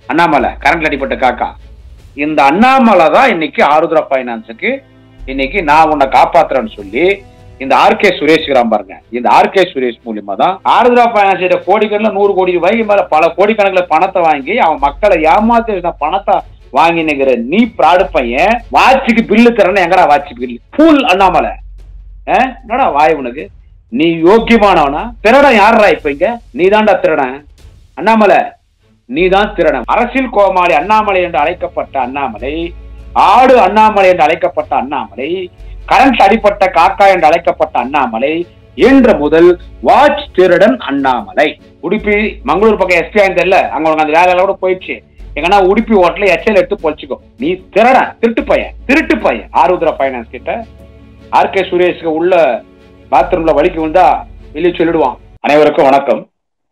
அண்ணாமலை கரண்ட்ல அடிப்பட்ட காக்கா இந்த அண்ணாமலை தான் இன்னைக்கு ஆருத்ரா பைனான்ஸுக்கு இன்னைக்கு நான் உன்னை காப்பாத்துறேன்னு சொல்லி இந்த ஆர்கே சுரேஷ் இருக்கிறான் பாருங்க இந்த ஆர்கே சுரேஷ் மூலியமா தான் ஆருத்ரா பைனான்ஸ் கிட்ட கோடிக்கணக்கில் நூறு கோடி ரூபாய்க்கு மேல பல கோடிக்கணக்கில் பணத்தை வாங்கி அவன் மக்களை ஏமாத்தி இந்த பணத்தை வாங்கி நிக்கிற நீ பிராடு பையன் வாட்சிக்கு பில்லு தரேன்னு எங்கடா வாட்சி பில்லு ஃபுல் அண்ணாமலை ஆ? என்னடா வாய் உனக்கு நீ யோக்கியமானவனா திருடன் யாருடா இப்ப இங்க நீ தான்டா திருடன் அண்ணாமலை நீ தான் திருடன் அரசியல் கோமாளி அண்ணாமலை என்று அழைக்கப்பட்ட அண்ணாமலை ஆடு அண்ணாமலை என்று அழைக்கப்பட்ட அண்ணாமலை கரண்ட் அடிப்பட்ட காக்கா என்று அழைக்கப்பட்ட அண்ணாமலை இன்று முதல் வாட்ச் திருடன் அண்ணாமலை உடுப்பி மங்களூர் பக்கம் எஸ்பி தெரியல அங்க உனக்கு அந்த வேலையில கூட போயிடுச்சு எங்கன்னா உடுப்பி ஓட்டல எச்சல் எடுத்து பொழிச்சுக்கோ நீ திருடன் திருட்டு பையன் திருட்டு பையன் ஆருத்ரா ஃபைனான்ஸ் கிட்ட ஆர்கே சுரேஷ்க்கு உள்ள பாத்ரூம்ல வலிக்கு வந்தா வெளியே சொல்லிடுவான் அனைவருக்கும் வணக்கம்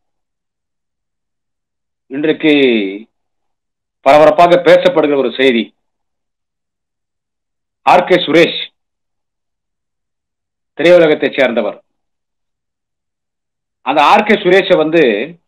இன்றைக்கு பரபரப்பாக பேசப்படுகிற ஒரு செய்தி ஆர்கே சுரேஷ் திரையுலகத்தைச் சேர்ந்தவர் அந்த ஆர்கே சுரேஷை வந்து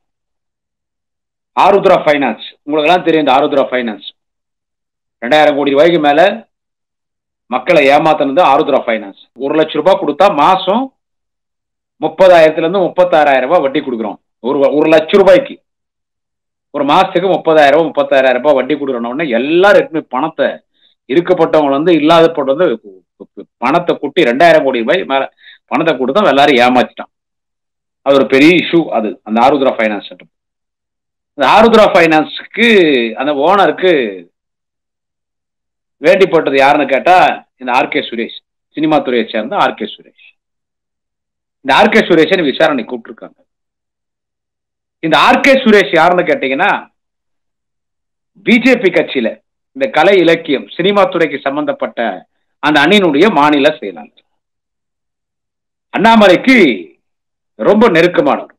ஆருத்ரா ஃபைனான்ஸ் உங்களுக்கு எல்லாம் தெரியும் இந்த ஆருத்ரா ஃபைனான்ஸ் ரெண்டாயிரம் கோடி ரூபாய்க்கு மேல மக்களை ஏமாத்தினது ஆருத்ரா ஃபைனான்ஸ் ஒரு லட்ச ரூபாய் கொடுத்தா மாசம் முப்பதாயிரத்துல இருந்து முப்பத்தாறாயிரம் ரூபாய் வட்டி கொடுக்குறோம் ஒரு ஒரு லட்ச ரூபாய்க்கு ஒரு மாசத்துக்கு முப்பதாயிரம் ரூபாய் முப்பத்தாயிரம் ரூபாய் வட்டி கொடுக்குறோம்னா எல்லாரும் எடுத்துன்னு போய் பணத்தை இருக்கப்பட்டவங்க வந்து இல்லாதப்பட்ட வந்து பணத்தை கொட்டி ரெண்டாயிரம் கோடி ரூபாய் மேல பணத்தை கொடுத்தா எல்லாரும் ஏமாத்திட்டான் அது ஒரு பெரிய இஷ்யூ அது அந்த ஆருத்ரா ஃபைனான்ஸ் சென்டர் அந்த ஆருத்ரா ஃபைனான்ஸுக்கு அந்த ஓனருக்கு வேண்டிப்பட்டது யாருன்னு கேட்டா இந்த ஆர்கே சுரேஷ் சினிமா துறையை சேர்ந்த ஆர்கே சுரேஷ் இந்த ஆர்கே சுரேஷன் விசாரணை கூப்பிட்டுருக்காங்க இந்த ஆர்கே சுரேஷ் யாருன்னு கேட்டீங்கன்னா பிஜேபி கட்சியில இந்த கலை இலக்கியம் சினிமா துறைக்கு சம்பந்தப்பட்ட அந்த அணியினுடைய மாநில செயலாளர் அண்ணாமலைக்கு ரொம்ப நெருக்கமானவர்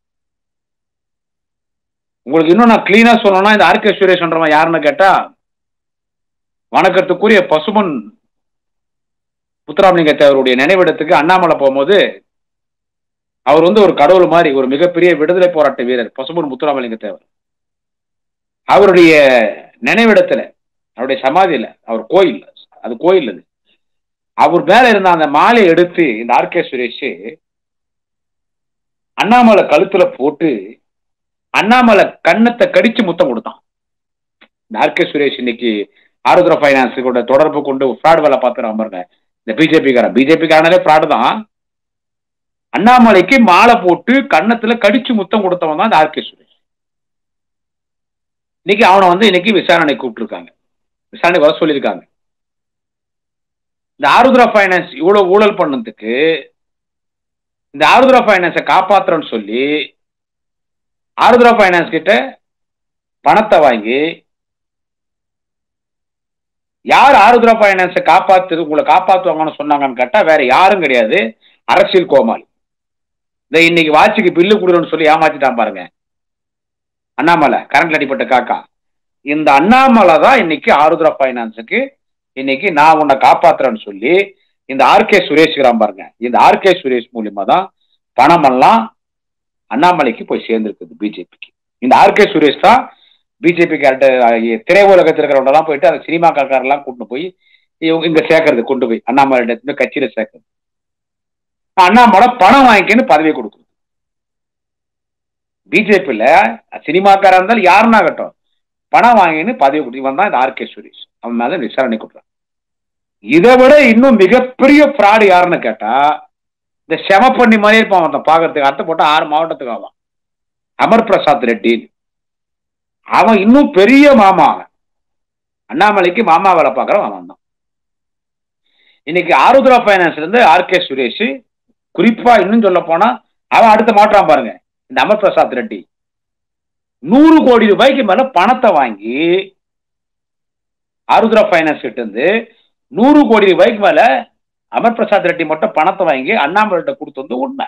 உங்களுக்கு இன்னும் நான் கிளீனா சொல்லணும்னா இந்த ஆர்கே சுரேஷ்ன்றவன் யாருன்னு கேட்டா வணக்கத்துக்குரிய பசுமன் முத்துராமலிங்க தேவருடைய நினைவிடத்துக்கு அண்ணாமலை போகும்போது அவர் வந்து ஒரு கடவுள் மாதிரி ஒரு மிகப்பெரிய விடுதலை போராட்ட வீரர் பசுமன் முத்துராமலிங்க தேவர் அவருடைய நினைவிடத்துல அவருடைய சமாதியில அவர் கோயில் அது கோயில் அது அவர் மேல இருந்த அந்த மாலையை எடுத்து இந்த ஆர்கே சுரேஷ் அண்ணாமலை கழுத்துல போட்டு அண்ணாமலை கண்ணத்தை கடிச்சு முத்தம் கொடுத்தான் இந்த ஆர்கே சுரேஷ் இன்னைக்கு ஆருத்ரா ஃபைனான்ஸ் கூட தொடர்பு கொண்டு ஃப்ராட் வேலை பார்த்துறாங்க பாருங்க இந்த பிஜேபிக்காரன் பிஜேபிக்காரனாலே ஃப்ராடு தான் அண்ணாமலைக்கு மாலை போட்டு கன்னத்துல கடிச்சு முத்தம் கொடுத்தவன் தான் இந்த ஆர்கே சுரேஷ் இன்னைக்கு அவனை வந்து இன்னைக்கு விசாரணை கூப்பிட்டுருக்காங்க விசாரணை வர சொல்லியிருக்காங்க இந்த ஆருத்ரா ஃபைனான்ஸ் இவ்வளவு ஊழல் பண்ணதுக்கு இந்த ஆருத்ரா ஃபைனான்ஸை காப்பாத்துறோன்னு சொல்லி ஆருத்ரா ஃபைனான்ஸ் கிட்ட பணத்தை வாங்கி யார் ஆருத்ரா ஃபைனான்ஸை காப்பாத்து உங்களை காப்பாத்துவாங்கன்னு சொன்னாங்கன்னு கேட்டா வேற யாரும் கிடையாது அரசியல் கோமாளி இந்த இன்னைக்கு வாட்சிக்கு பில்லு கொடுறோம்னு சொல்லி ஏமாத்திட்டான் பாருங்க அண்ணாமலை கரண்ட்ல அடிப்பட்ட காக்கா இந்த அண்ணாமலை தான் இன்னைக்கு ஆருத்ரா ஃபைனான்ஸுக்கு இன்னைக்கு நான் உன்னை காப்பாத்துறேன்னு சொல்லி இந்த ஆர்கே சுரேஷ் இருக்கிறான் பாருங்க இந்த ஆர்கே சுரேஷ் மூலியமா தான் பணமெல்லாம் அண்ணாமலைக்கு போய் சேர்ந்திருக்குது பிஜேபிக்கு இந்த ஆர்கே சுரேஷ் தான் பிஜேபி திரையுலகத்தில் இருக்கிறவங்கலாம் போயிட்டு அந்த சினிமா காரெல்லாம் கூட்டு போய் இவங்க இங்க சேர்க்கறது கொண்டு போய் அண்ணாமலை கட்சியில சேர்க்கறது அண்ணாமலை பணம் வாங்கிக்கன்னு பதவி கொடுக்குறது பிஜேபியில சினிமாக்காரா இருந்தாலும் யாருன்னா ஆகட்டும் பணம் வாங்கின்னு பதவி கொடுத்து இவன் தான் இந்த ஆர்கே சுரேஷ் அவன் மேல விசாரணை கொடுக்குறான் இதை விட இன்னும் மிகப்பெரிய ஃப்ராடு யாருன்னு கேட்டா இந்த செம பண்ணி மாதிரி இருப்பான் அவன் பாக்குறதுக்கு அர்த்தம் போட்டா ஆறு மாவட்டத்துக்கு ஆவான் அமர் பிரசாத் ரெட்டி அவன் இன்னும் பெரிய மாமா அவன் அண்ணாமலைக்கு மாமா வேலை பார்க்கறவன் அவன் தான் இன்னைக்கு ஆருத்ரா பைனான்ஸ்ல இருந்து ஆர்கே சுரேஷ் குறிப்பா இன்னும் சொல்ல போனா அவன் அடுத்த மாற்றான் பாருங்க இந்த அமர் பிரசாத் ரெட்டி நூறு கோடி ரூபாய்க்கு மேல பணத்தை வாங்கி ஆருத்ரா பைனான்ஸ் கிட்ட இருந்து நூறு கோடி ரூபாய்க்கு மேல அமர் பிரசாத் ரெட்டி மட்டும் பணத்தை வாங்கி அண்ணாமலைகிட்ட கொடுத்து வந்து உண்மை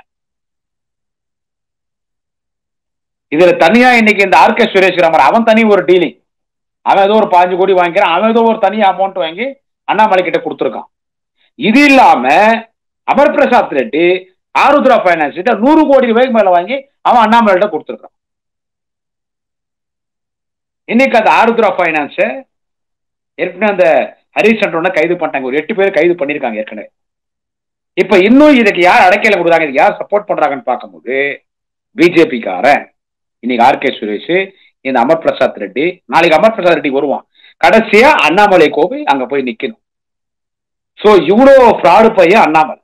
இதுல தனியா இன்னைக்கு இந்த ஆர்கே சுரேஷ் ராமர் அவன் தனி ஒரு டீலிங் அவன் ஏதோ ஒரு பாஞ்சு கோடி வாங்கிக்கிறான் அவன் ஏதோ ஒரு தனி அமௌண்ட் வாங்கி அண்ணாமலை கிட்ட கொடுத்துருக்கான் இது இல்லாம அமர் பிரசாத் ரெட்டி ஆருத்ரா பைனான்ஸ் கிட்ட நூறு கோடி ரூபாய்க்கு மேல வாங்கி அவன் அண்ணாமலைகிட்ட கொடுத்துருக்கான் இன்னைக்கு அந்த ஆருத்ரா ஃபைனான்ஸ் ஏற்கனவே அந்த ஹரிஷ் சண்டோன கைது பண்ணிட்டாங்க ஒரு எட்டு பேர் கைது பண்ணியிருக்காங்க ஏற்கனவே இப்ப இன்னும் இதுக்கு யார் அடைக்கல கொடுக்குறாங்க இதுக்கு யார் சப்போர்ட் பண்றாங்கன்னு பார்க்கும்போது பிஜேபிக்காரன் இன்னைக்கு ஆர் கே சுரேஷ் இந்த அமர் பிரசாத் ரெட்டி நாளைக்கு அமர் பிரசாத் ரெட்டி வருவான் கடைசியா அண்ணாமலை கோவை அங்க போய் நிக்கணும் சோ இவ்வளோ ஃப்ராடு பையன் அண்ணாமலை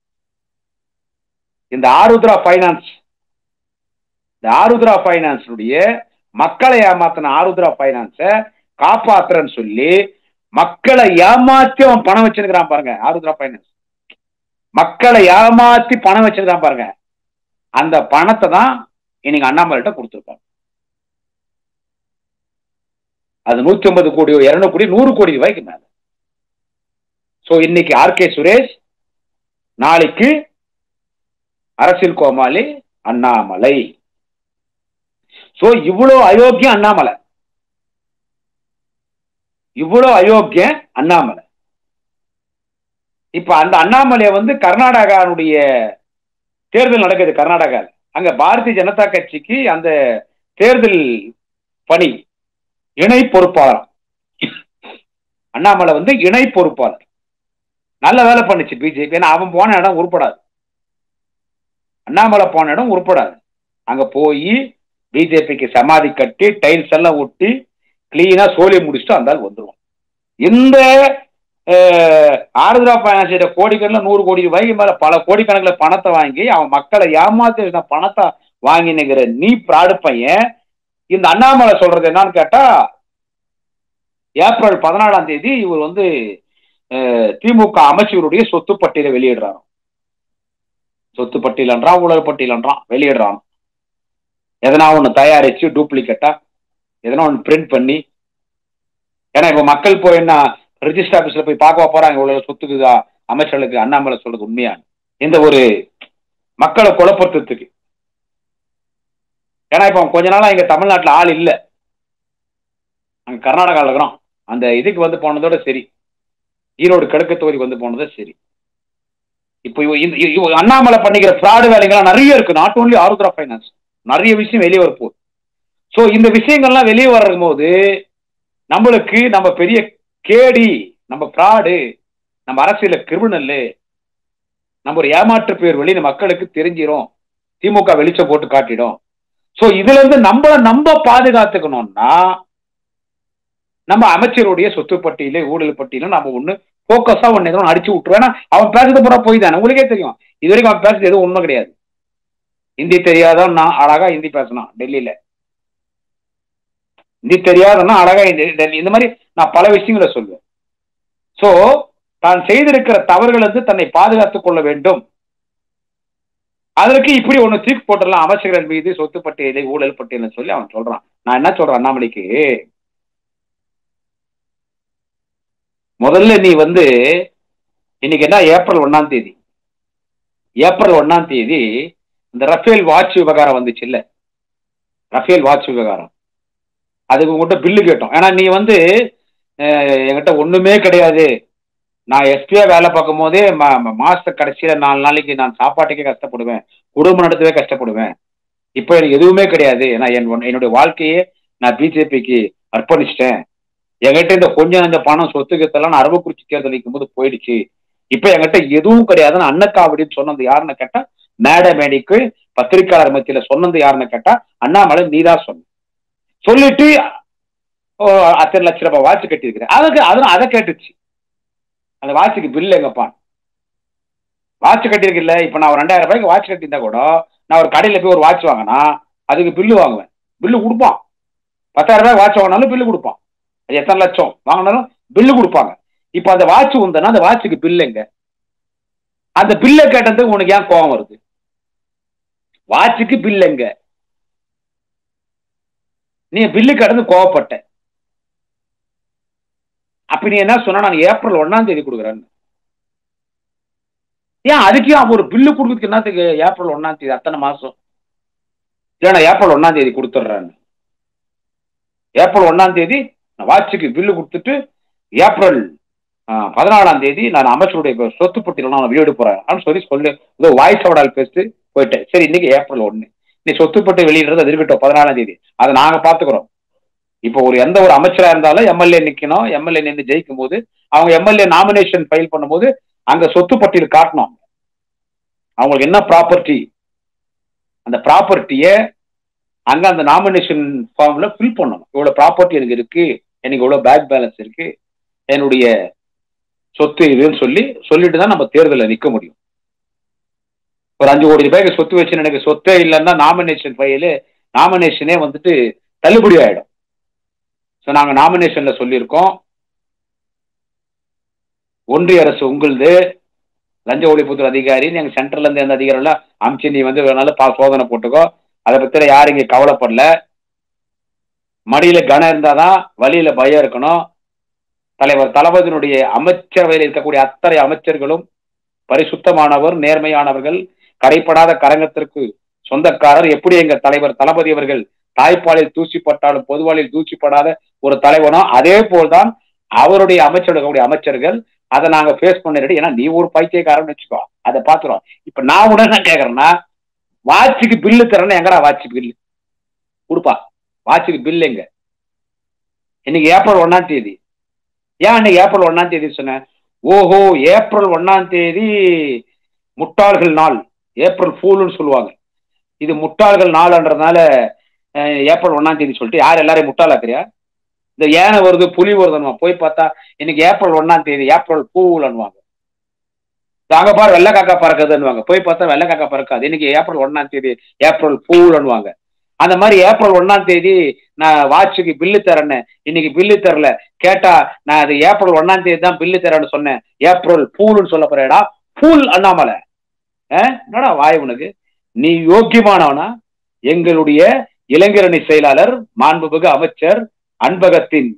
இந்த ஆருத்ரா ஃபைனான்ஸ் இந்த ஆருத்ரா ஃபைனான்ஸுடைய மக்களை ஏமாத்தின ஆருத்ரா ஃபைனான்ஸ காப்பாத்துறேன்னு சொல்லி மக்களை ஏமாத்தி அவன் பணம் வச்சிருக்கிறான் பாருங்க ஆருத்ரா ஃபைனான்ஸ் மக்களை ஏமாத்தி பணம் வச்சிருக்கான் பாருங்க அந்த பணத்தை தான் இன்னைக்கு அண்ணாமலைகிட்ட கொடுத்துருப்பாங்க அது நூத்தி ஐம்பது கோடி இருநூறு கோடி நூறு கோடி ரூபாய்க்கு மேல சோ இன்னைக்கு ஆர் கே சுரேஷ் நாளைக்கு அரசியல் கோமாளி அண்ணாமலை சோ இவ்வளவு அயோக்கியம் அண்ணாமலை இவ்வளவு அயோக்கியம் அண்ணாமலை இப்ப அந்த அண்ணாமலையை வந்து கர்நாடகாவுடைய தேர்தல் நடக்குது கர்நாடகால அங்க பாரதிய ஜனதா கட்சிக்கு அந்த தேர்தல் பணி இணை பொறுப்பாளர் அண்ணாமலை வந்து இணை பொறுப்பாளர் நல்ல வேலை பண்ணுச்சு பிஜேபி ஏன்னா அவன் போன இடம் உருப்படாது அண்ணாமலை போன இடம் உருப்படாது அங்க போய் பிஜேபிக்கு சமாதி கட்டி டைல்ஸ் எல்லாம் ஒட்டி கிளீனா சோழி முடிச்சுட்டு அந்த ஆள் வந்துருவான் இந்த ஆருத்ரா பைனான்சியர் கோடிக்கணக்கில் நூறு கோடி ரூபாய்க்கு மேல பல கோடிக்கணக்கில் பணத்தை வாங்கி அவன் மக்களை ஏமாத்தி இருந்த பணத்தை வாங்கினுங்கிற நீ பிராடு பையன் இந்த அண்ணாமலை சொல்றது என்னன்னு கேட்டா ஏப்ரல் பதினாலாம் தேதி இவர் வந்து திமுக அமைச்சருடைய சொத்து பட்டியலை வெளியிடுறாராம் சொத்து பட்டியலன்றான் ஊழல் பட்டியலன்றான் வெளியிடுறான் எதனா ஒன்று தயாரிச்சு டூப்ளிகேட்டா எதனா ஒன்று பிரிண்ட் பண்ணி ஏன்னா இப்போ மக்கள் போய் என்ன ரிஜிஸ்டர் ஆஃபீஸில் போய் பார்க்க போறாங்க இவ்வளவு சொத்துக்குதா அமைச்சர்களுக்கு அண்ணாமலை சொல்றது உண்மையான இந்த ஒரு மக்களை குழப்பத்துக்கு ஏன்னா இப்போ கொஞ்ச நாளா இங்க தமிழ்நாட்டில் ஆள் இல்லை அங்க கர்நாடகாவில் இருக்கிறோம் அந்த இதுக்கு வந்து போனதோட சரி ஈரோடு கிழக்கு தொகுதிக்கு வந்து போனதோட சரி இப்போ அண்ணாமலை பண்ணிக்கிற ஃப்ராடு வேலைகள்லாம் நிறைய இருக்கு நாட் ஓன்லி ஆருத்ரா ஃபைனான்ஸ் நிறைய விஷயம் வெளியே வரப்போகுது ஸோ இந்த விஷயங்கள்லாம் வெளியே வரும் போது நம்மளுக்கு நம்ம பெரிய கேடி நம்ம ஃப்ராடு நம்ம அரசியல கிரிமினல் நம்ம ஒரு ஏமாற்று பேர் வெளி மக்களுக்கு தெரிஞ்சிரும் திமுக வெளிச்சம் போட்டு காட்டிடும் சோ இதுல இருந்து நம்மள நம்ம பாதுகாத்துக்கணும்னா நம்ம அமைச்சருடைய சொத்து பட்டியல ஊழல் பட்டியல நம்ம ஒண்ணு போக்கஸா ஒண்ணு எதுவும் அடிச்சு விட்டுருவோம் ஏன்னா அவன் பேசுறது பூரா போய் தானே உங்களுக்கே தெரியும் இது வரைக்கும் அவன் பேசுறது எதுவும் உண்மை கிடையாது ஹிந்தி தெரியாதான் நான் அழகா ஹிந்தி பேசினான் டெல்லியில ஹிந்தி தெரியாதன்னா அழகா டெல்லி இந்த மாதிரி நான் பல விஷயங்களை சொல்லுவேன் சோ தான் செய்திருக்கிற தவறுகள் வந்து தன்னை பாதுகாத்துக் கொள்ள வேண்டும் அதற்கு இப்படி ஒண்ணு தூக்கி போட்டுடலாம் அமைச்சர்கள் மீது சொத்து பட்டியலை ஊழல் பட்டியல் சொல்லி அவன் சொல்றான் நான் என்ன சொல்றேன் அண்ணாமலைக்கு முதல்ல நீ வந்து இன்னைக்கு என்ன ஏப்ரல் ஒன்னாம் தேதி ஏப்ரல் ஒன்னாம் தேதி இந்த ரஃபேல் வாட்ச் விவகாரம் வந்துச்சு இல்ல ரஃபேல் வாட்ச் விவகாரம் அதுக்கு உங்கள்கிட்ட பில்லு கேட்டோம் ஏன்னா நீ வந்து என்கிட்ட ஒண்ணுமே கிடையாது நான் எஸ்பியா வேலை பார்க்கும் போதே மாச கடைசியில நாலு நாளைக்கு நான் சாப்பாட்டுக்கே கஷ்டப்படுவேன் குடும்பம் நடத்தவே கஷ்டப்படுவேன் இப்போ எனக்கு எதுவுமே கிடையாது நான் என் என்னுடைய வாழ்க்கையே நான் பிஜேபிக்கு அர்ப்பணிச்சிட்டேன் என்கிட்ட இந்த கொஞ்சம் நஞ்ச பணம் சொத்து கத்தெல்லாம் நான் அரவக்குறிச்சி தேர்தல் வைக்கும் போது போயிடுச்சு இப்ப என்கிட்ட எதுவும் கிடையாதுன்னு அன்னக்காவடின்னு சொன்னது யாருன்னு கேட்டா மேட மேடிக்கு பத்திரிகையாளர் மத்தியில சொன்னது யாருன்னு கேட்டா அண்ணாமலை நீதான் சொன்ன சொல்லிட்டு அத்தனை லட்ச ரூபாய் வாட்ச் கட்டியிருக்கிறேன் அதுக்கு அதனால அதை கேட்டுச்சு அந்த வாட்சுக்கு பில் எங்கப்பா வாட்ச் கட்டியிருக்குல்ல இப்ப நான் ஒரு ரெண்டாயிரம் ரூபாய்க்கு வாட்ச் கட்டியிருந்தா கூட நான் ஒரு கடையில போய் ஒரு வாட்ச் வாங்கினா அதுக்கு பில்லு வாங்குவேன் பில்லு கொடுப்பான் பத்தாயிரம் ரூபாய் வாட்ச் வாங்கினாலும் பில்லு கொடுப்பான் அது எத்தனை லட்சம் வாங்கினாலும் பில்லு கொடுப்பாங்க இப்ப அந்த வாட்ச் உந்தனா அந்த வாட்சுக்கு பில் எங்க அந்த பில்லை கேட்டதுக்கு உனக்கு ஏன் கோபம் வருது வாட்சுக்கு பில் எங்க நீ பில்லு கடந்து கோவப்பட்ட அப்ப நீ என்ன சொன்னா நான் ஏப்ரல் ஒன்னாம் தேதி கொடுக்குறேன்னு ஏன் அதுக்கே அவன் ஒரு பில்லு கொடுக்குறதுக்கு என்னத்துக்கு ஏப்ரல் ஒன்னாம் தேதி அத்தனை மாசம் இல்லைண்ணா ஏப்ரல் ஒன்னாம் தேதி கொடுத்துட்றேன்னு ஏப்ரல் ஒன்னாம் தேதி நான் வாட்சுக்கு பில்லு கொடுத்துட்டு ஏப்ரல் பதினாலாம் தேதி நான் அமைச்சருடைய சொத்து பட்டியல நான் வெளியிட போறேன் அப்படின்னு சொல்லி சொல்லி ஏதோ வாய்ஸ் அவடால் பேசிட்டு போயிட்டேன் சரி இன்னைக்கு ஏப்ரல் ஒன்னு நீ சொத்து பட்டு வெளியிடுறது அது இருக்கட்டும் பதினாலாம் தேதி அதை நாங்க பாத்துக்கிறோம் இப்போ ஒரு எந்த ஒரு அமைச்சரா இருந்தாலும் எம்எல்ஏ நிக்கணும் எம்எல்ஏ நின்று ஜெயிக்கும் போது அவங்க எம்எல்ஏ நாமினேஷன் ஃபைல் பண்ணும்போது அங்க சொத்து பட்டியல் காட்டணும் அவங்களுக்கு என்ன ப்ராப்பர்ட்டி அந்த ப்ராப்பர்ட்டிய அங்க அந்த நாமினேஷன் ஃபார்ம்ல ஃபில் பண்ணணும் இவ்வளவு ப்ராப்பர்ட்டி எனக்கு இருக்கு எனக்கு இவ்வளவு பேக் பேலன்ஸ் இருக்கு என்னுடைய சொத்து இதுன்னு சொல்லி சொல்லிட்டு தான் நம்ம தேர்தலில் நிக்க முடியும் ஒரு அஞ்சு கோடி ரூபாய்க்கு சொத்து வச்சு எனக்கு சொத்தே இல்லைன்னா நாமினேஷன் ஃபைலு நாமினேஷனே வந்துட்டு தள்ளுபடி ஆயிடும் ஸோ நாங்கள் நாமினேஷன்ல சொல்லியிருக்கோம் ஒன்றிய அரசு உங்களுது லஞ்ச ஒழிப்புத்துறை அதிகாரி எங்க சென்ட்ரல்ல இருந்து எந்த அதிகாரம் எல்லாம் அமிச்சு நீ வந்து வேணாலும் பா சோதனை போட்டுக்கோ அதை பத்தி யாரும் இங்க கவலைப்படல மடியில கனம் இருந்தாதான் வழியில பயம் இருக்கணும் தலைவர் தளபதியினுடைய அமைச்சரவையில் இருக்கக்கூடிய அத்தனை அமைச்சர்களும் பரிசுத்தமானவர் நேர்மையானவர்கள் கரைப்படாத கரங்கத்திற்கு சொந்தக்காரர் எப்படி எங்க தலைவர் தளபதி அவர்கள் தாய்ப்பாலில் தூசிப்பட்டாலும் பொதுவாளில் தூசிப்படாத ஒரு தலைவனோ அதே போல்தான் அவருடைய அமைச்சர்களுடைய அமைச்சர்கள் அதை நாங்க ஃபேஸ் பண்ணிட்டு ஏன்னா நீ ஒரு பைத்தியக்காரன் வச்சுக்கோ அதை பாத்துறோம் இப்ப நான் உடனே என்ன கேக்குறேன்னா வாட்சுக்கு பில்லு தரேன்னு எங்கடா வாட்ச் பில்லு கொடுப்பா வாட்சுக்கு பில் எங்க இன்னைக்கு ஏப்ரல் ஒன்னாம் தேதி ஏன் இன்னைக்கு ஏப்ரல் ஒன்னாம் தேதி சொன்னேன் ஓஹோ ஏப்ரல் ஒன்னாம் தேதி முட்டாள்கள் நாள் ஏப்ரல் ஃபூல்னு சொல்லுவாங்க இது முட்டாள்கள் நாள்ன்றதுனால அஹ், ஏப்ரல் ஒன்னாம் தேதி சொல்லிட்டு யார் எல்லாரையும் முட்டாளாக்குறியா இந்த ஏனை வருது புலி வருதுன்னு போய் பார்த்தா இன்னைக்கு ஏப்ரல் ஒன்னாம் தேதி ஏப்ரல் பூலன்னுவாங்க அங்க பாரு வெள்ளை காக்கா பறக்குதுன்னுவாங்க போய் பார்த்தா வெள்ளை காக்கா பறக்காது இன்னைக்கு ஏப்ரல் ஒன்னாம் தேதி ஏப்ரல் பூலன்னுவாங்க அந்த மாதிரி ஏப்ரல் ஒன்னாம் தேதி நான் வாட்சுக்கு பில்லு தரேன்னு இன்னைக்கு பில்லு தரல கேட்டா நான் அது ஏப்ரல் ஒன்னாம் தேதி தான் பில்லு தரேன்னு சொன்னேன் ஏப்ரல் பூல்னு சொல்ல போறேடா பூல் அண்ணாமலை அஹ், என்னடா வாய் உனக்கு நீ யோக்கியமானவனா எங்களுடைய இளைஞரணி செயலாளர் மாண்புமிகு அமைச்சர் அன்பகத்தின்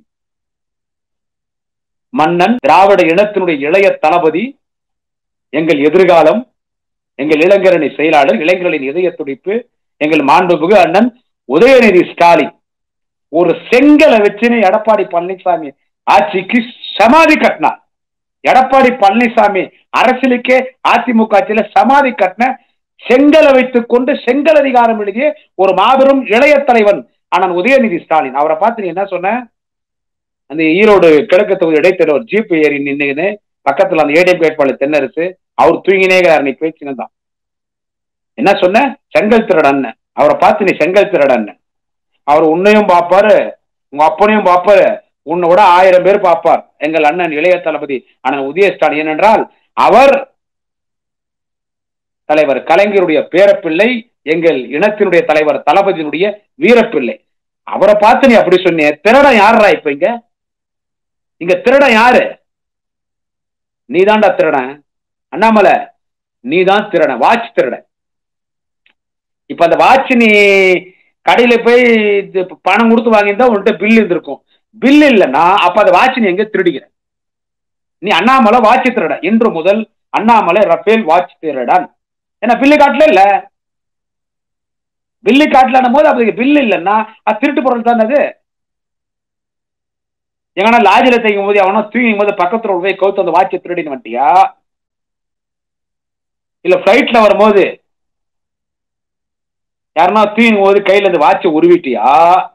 மன்னன் திராவிட இனத்தினுடைய இளைய தளபதி எங்கள் எதிர்காலம் எங்கள் இளைஞரணி செயலாளர் இளைஞர்களின் இதய துடிப்பு எங்கள் மாண்புமிகு அண்ணன் உதயநிதி ஸ்டாலின் ஒரு செங்கலை வச்சுன்னு எடப்பாடி பழனிசாமி ஆட்சிக்கு சமாதி கட்டினார் எடப்பாடி பழனிசாமி அரசியலுக்கே அதிமுக ஆட்சியில சமாதி கட்டின செங்கலை வைத்துக் கொண்டு செங்கல் அதிகாரம் எழுதிய ஒரு மாபெரும் இளைய தலைவன் அண்ணன் உதயநிதி ஸ்டாலின் அவரை பார்த்து நீ என்ன சொன்ன அந்த ஈரோடு கிழக்கு தொகுதி இடைத்தேர்தல் ஜீப் ஏறி நின்னுன்னு பக்கத்துல அந்த ஏடிஎம் வேட்பாளர் தென்னரசு அவர் தூங்கினே இருக்கிறார் நீ பேச்சுன்னு தான் என்ன சொன்ன செங்கல் திருடன் அவரை பார்த்து நீ செங்கல் திருடன் அவர் உன்னையும் பார்ப்பாரு உங்க அப்பனையும் பார்ப்பாரு உன்னை விட ஆயிரம் பேர் பார்ப்பார் எங்கள் அண்ணன் இளைய தளபதி அண்ணன் உதய ஸ்டாலின் ஏனென்றால் அவர் தலைவர் கலைஞருடைய பேரப்பிள்ளை எங்கள் இனத்தினுடைய தலைவர் தளபதியினுடைய வீரப்பிள்ளை அவரை பார்த்து நீ அப்படி சொன்னிய திருடன் யாருடா இப்ப இங்க இங்க திருடன் யாரு நீதான்டா திருடன் அண்ணாமலை நீதான் திருடன் வாட்ச் திருடன் இப்ப அந்த வாட்ச் நீ கடையில போய் இது பணம் கொடுத்து வாங்கியிருந்தா உன்கிட்ட பில் இருந்திருக்கும் பில் இல்லைன்னா அப்ப அந்த வாட்ச் நீ எங்க திருடிக்கிற நீ அண்ணாமலை வாட்ச் திருடன் இன்று முதல் அண்ணாமலை ரஃபேல் வாட்ச் திருடன் ஏன்னா பில்லு காட்டல இல்ல பில்லு காட்டலன்னும் போது அதுக்கு பில்லு இல்லைன்னா அது திருட்டு பொருள் தானே அது எங்கன்னா லாஜில தைக்கும் போது அவனா தூங்கும் போது பக்கத்துல போய் கவுத்து அந்த வாட்சை திருடின்னு வந்துட்டியா இல்ல பிளைட்ல வரும்போது யாருன்னா தூங்கும் போது கையில இந்த வாட்சை உருவிட்டியா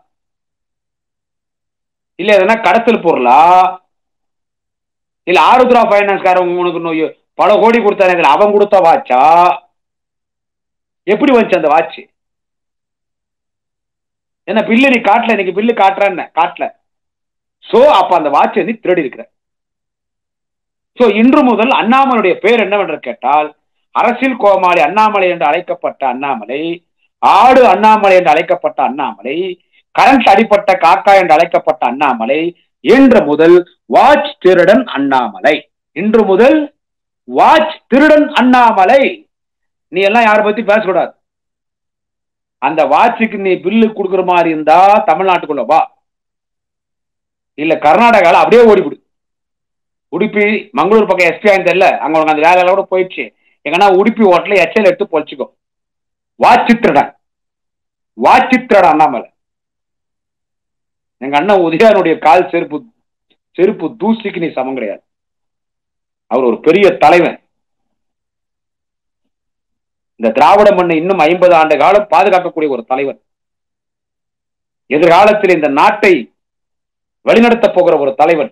இல்ல எதனா கடத்தல் பொருளா இல்ல ஆருத்ரா பைனான்ஸ்காரன் உனக்கு நோய் பல கோடி கொடுத்தானே இதுல அவன் கொடுத்த வாட்சா எப்படி வந்துச்சு அந்த வாட்ச் என்ன பில்லு நீ காட்டல இன்னைக்கு பில்லு காட்டுறேன்னு காட்டல சோ அப்ப அந்த வாட்ச் நீ திருடி இருக்கிற சோ இன்று முதல் அண்ணாமலையுடைய பேர் என்னவென்று கேட்டால் அரசியல் கோமாளி அண்ணாமலை என்று அழைக்கப்பட்ட அண்ணாமலை ஆடு அண்ணாமலை என்று அழைக்கப்பட்ட அண்ணாமலை கரண்ட் அடிப்பட்ட காக்கா என்று அழைக்கப்பட்ட அண்ணாமலை இன்று முதல் வாட்ச் திருடன் அண்ணாமலை இன்று முதல் வாட்ச் திருடன் அண்ணாமலை நீ எல்லாம் யாரை பத்தி பேசக்கூடாது அந்த வாட்சுக்கு நீ பில்லு கொடுக்குற மாதிரி இருந்தா தமிழ்நாட்டுக்குள்ள வா இல்ல கர்நாடகால அப்படியே ஓடிவிடு உடுப்பி மங்களூர் பக்கம் எஸ்பி ஆயிருந்த இல்ல அங்க உனக்கு அந்த வேலையில கூட போயிடுச்சு எங்கன்னா உடுப்பி ஹோட்டல எச்சல் எடுத்து பொழிச்சுக்கோ வாட்சி திருடன் வாட்சி திருடன் அண்ணாமலை எங்க அண்ணன் உதயானுடைய கால் செருப்பு செருப்பு தூசிக்கு நீ சமம் கிடையாது அவர் ஒரு பெரிய தலைவன் இந்த திராவிட மண்ணை இன்னும் ஐம்பது ஆண்டு காலம் பாதுகாக்கக்கூடிய ஒரு தலைவர் எதிர்காலத்தில் இந்த நாட்டை வழிநடத்த போகிற ஒரு தலைவன்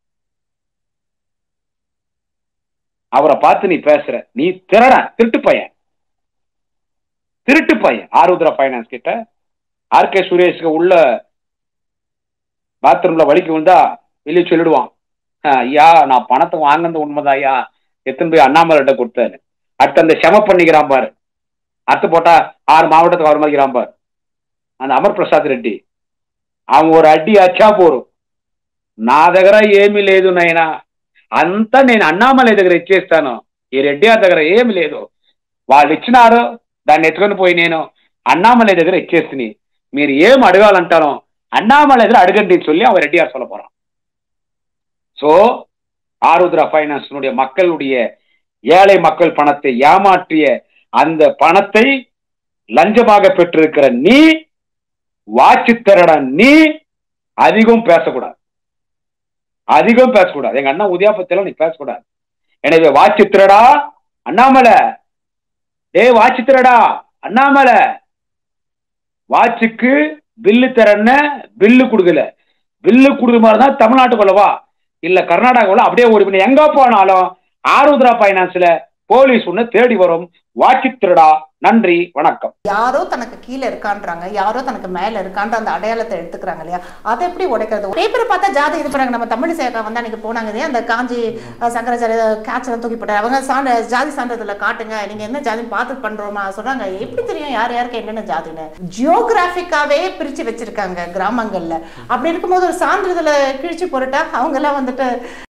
அவரை பார்த்து நீ பேசுற நீ திரட திருட்டு பையன் திருட்டு பையன் ஆருத்ரா ஃபைனான்ஸ் கிட்ட ஆர் கே சுரேஷ்க்கு உள்ள பாத்ரூம்ல வலிக்கு வந்தா வெளியே சொல்லிடுவான் "ஆஹ், ஐயா நான் பணத்தை வாங்கினது உண்மைதான் ஐயா எத்தனை போய் அண்ணாமலைகிட்ட கொடுத்தாரு அடுத்து அந்த செம பண்ணிக்கிறான் பாரு அடுத்து போட்டா ஆறு மாவட்டத்துக்கு அவர் மாதிரிக்கிறான் பாரு அந்த అమర్ ప్రసాద్ రెడ్డి ఆమె ఓ అడ్డి అచ్చా పోరు నా దగ్గర ఏమీ లేదు నాయనా అంతా నేను అన్నామలై దగ్గర ఇచ్చేస్తాను ఈ రెడ్డి గారి దగ్గర ఏమి లేదు వాళ్ళు ఇచ్చినారు దాన్ని ఎత్తుకొని పోయి నేను అన్నామలై దగ్గర ఇచ్చేస్తుని మీరు ఏం అడగాలంటారో అన్నామలై దగ్గర అడగండి சொல்லி அவன் ரெட்டியார் சொல்ல போறான் சோ ஆருத்ரா ஃபைனான்ஸினுடைய மக்களுடைய ஏழை மக்கள் பணத்தை ஏமாற்றிய அந்த பணத்தை லஞ்சமாக பெற்றிருக்கிற நீ வாட்சி திரட நீ அதிகம் பேசக்கூடாது அதிகம் பேசக்கூடாது எங்க அண்ணா உதயாபத்தில நீ பேசக்கூடாது எனவே வாட்சி திரடா அண்ணாமலை டேய் வாட்சி திரடா அண்ணாமலை வாட்சுக்கு பில்லு தரன்னு பில்லு கொடுக்கல பில்லு கொடுக்குற மாதிரி தான் தமிழ்நாட்டுக்குள்ள வா இல்ல கர்நாடகாவில் அப்படியே ஓடி போய் எங்க போனாலும் ஆருத்ரா பைனான்ஸ்ல போலீஸ் ஒண்ணு தேடி வரும் வாட்சி திருடா நன்றி வணக்கம் யாரோ தனக்கு கீழே இருக்கான்றாங்க யாரோ தனக்கு மேல இருக்கான்ற அந்த அடையாளத்தை எடுத்துக்கிறாங்க இல்லையா அதை எப்படி உடைக்கிறது பேப்பரை பார்த்தா ஜாதி இது பண்ணாங்க நம்ம தமிழ் சேகா வந்து அன்னைக்கு போனாங்க இல்லையா அந்த காஞ்சி அஹ், சங்கராச்சாரிய கேட்செல்லாம் தூக்கி போட்டாரு அவங்க சான்ற ஜாதி சான்றிதழ காட்டுங்க நீங்க என்ன ஜாதி பார்த்து பண்றோமா சொல்றாங்க எப்படி தெரியும் யார் யாருக்கு என்னென்ன ஜாதின்னு ஜியோகிராபிக்காவே பிரிச்சு வச்சிருக்காங்க கிராமங்கள்ல அப்படி இருக்கும்போது ஒரு சான்றிதழை கிழிச்சு போட்டுட்டா அவங்க எல்லாம் வந்துட்டு